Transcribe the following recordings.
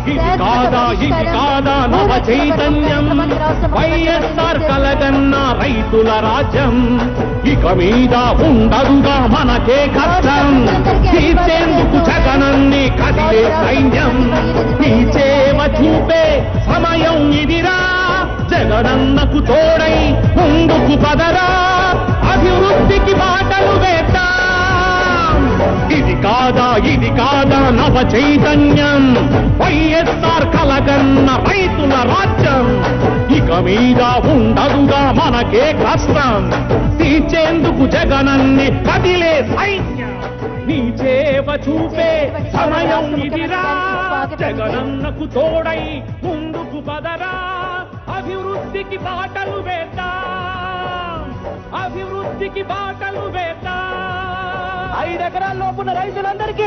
ఇది కాదా ఇది కాదా నవ చైతన్యం వైఎస్ఆర్ కలగన్న రైతుల రాజ్యం ఇక మీద ఉండదుగా మనకే కష్టం తీర్చేందుకు జగనన్ని కదిలే సైన్యం ఈ చేమ చూపే సమయం ఇదిరా జగనన్నకు తోడై ముందుకు పదరా అభివృద్ధికి బాటలు వేద్దాం ఇది కాదా ఇది కాదా నవ చైతన్యం వైఎస్ఆర్ కలగన్న రైతుల రాజ్యం ఇక మీద ఉండదుగా మనకే కష్టం తీర్చేందుకు జగనన్ని కదిలే సైన్యం నీ చేవ చూపే సమయం ఇదిరా జగనన్నకు తోడై ముందుకు పదరా అభివృద్ధికి బాటలు వేద్దాం అభివృద్ధికి బాటలు వేద్దాం ఐదు ఎకరాల లోపున్న రైతులందరికీ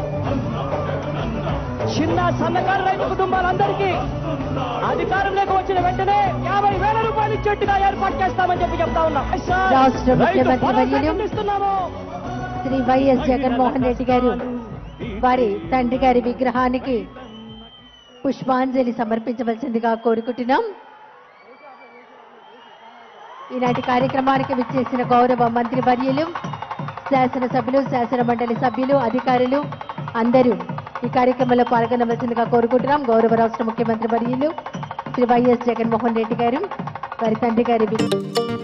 చిన్న సన్నకారు రైతు కుటుంబాలందరికీ అధికారంలోకి వచ్చిన వెంటనే యాభై వేల రూపాయలు ఇచ్చేట్టుగా ఏర్పాటు చేస్తామని చెప్పి చెప్తా ఉన్నాం రాష్ట్ర రైతు ముఖ్యమంత్రి భరోసా వర్యులు కల్పిస్తున్నాము. శ్రీ వైఎస్ జగన్మోహన్ రెడ్డి గారు వారి తండ్రి గారి విగ్రహానికి పుష్పాంజలి సమర్పించవలసిందిగా కోరుకుంటున్నాం ఈనాటి కార్యక్రమానికి విచ్చేసిన గౌరవ మంత్రి వర్యులు శాసనసభ్యులు శాసన మండలి సభ్యులు అధికారులు అందరూ ఈ కార్యక్రమంలో పాల్గొనవలసిందిగా కోరుకుంటున్నాం గౌరవ రాష్ట్ర ముఖ్యమంత్రి వర్యులు శ్రీ వైఎస్ జగన్మోహన్ రెడ్డి గారు వారి తండ్రి గారి వి-